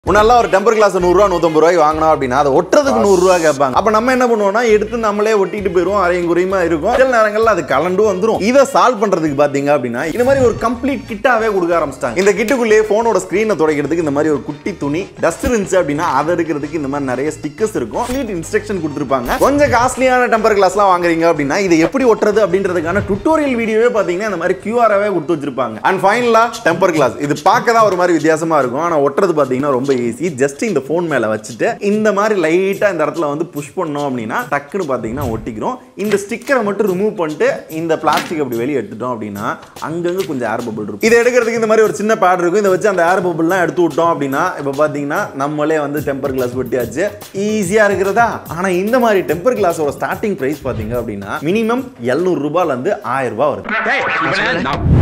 முன்னெல்லாம் ஒரு temper glass நூறுரூவா நூற்றம்பது ரூபாய்க்கு வாங்கினோம் அப்படின்னா அதை ஒட்டுறதுக்கு நூறுரூவா கேட்பாங்க அப்போ நம்ம என்ன பண்ணுவோம்னா எடுத்து நம்மளே ஒட்டிட்டு போயிடுவோம் அரையும் குறையுமா இருக்கும் சில நேரங்களில் அது கலண்டு வந்துரும் இதை சால்வ் பண்றதுக்கு பாத்தீங்க அப்படின்னா இந்த மாதிரி ஒரு கம்ப்ளீட் கிட்டாவே கொடுக்க ஆரம்பிச்சிட்டாங்க இந்த கிட்டுக்குள்ளேயே போனோட ஸ்க்ரீனை துடைக்கிறதுக்கு இந்த மாதிரி ஒரு குட்டி துணி டஸ்ட் இருந்துச்சு அப்படின்னா அதை எடுக்கிறதுக்கு இந்த மாதிரி நிறைய ஸ்டிக்கர்ஸ் இருக்கும் கம்ப்ளீட் இன்ஸ்ட்ரக்ஷன் கொடுத்துருப்பாங்க கொஞ்சம் காஸ்ட்லியான டெம்பர் கிளாஸ்லாம் வாங்குறீங்க அப்படின்னா இதை எப்படி ஒட்டுறது அப்படின்றதுக்கான டுட்டோரியல் வீடியோவே பாத்தீங்கன்னா இந்த மாதிரி கியூஆராவே கொடுத்து வச்சிருப்பாங்க அண்ட் ஃபைனலா டெம்பர் கிளாஸ் இது பார்க்க தான் ஒரு மாதிரி வித்தியாசமா இருக்கும் ஆனா ஒட்டுறது பாத்தீங்கன்னா ரொம்ப ஈஸி ஜஸ்ட் இந்த ஃபோன் மேல வச்சுட்டு இந்த மாதிரி லைட்டா இந்த இடத்துல வந்து புஷ் பண்ணோம் அப்படின்னா டக்குன்னு பாத்தீங்கன்னா ஒட்டிக்கிறோம் இந்த ஸ்டிக்கரை மட்டும் ரிமூவ் பண்ணிட்டு இந்த பிளாஸ்டிக் அப்படி வெளியே எடுத்துட்டோம் அப்படின்னா அங்கங்க கொஞ்சம் ஏர் பபிள் இருக்கும் இதை எடுக்கிறதுக்கு இந்த மாதிரி ஒரு சின்ன பேட் இருக்கும் இதை வச்சு அந்த ஏர் பபிள்லாம் எடுத்து விட்டோம் அப்படின்னா இப்போ பார்த்தீங்கன்னா நம்மளே வந்து டெம்பர் கிளாஸ் வெட்டியாச்சு ஈஸியாக இருக்கிறதா ஆனால் இந்த மாதிரி டெம்பர் கிளாஸோட ஸ்டார்டிங் ப்ரைஸ் பார்த்தீங்க அப்படின்னா மினிமம் எழுநூறு ரூபாயிலேருந்து ஆயிரம் ரூபாய் வருது டேய், இவனை நான்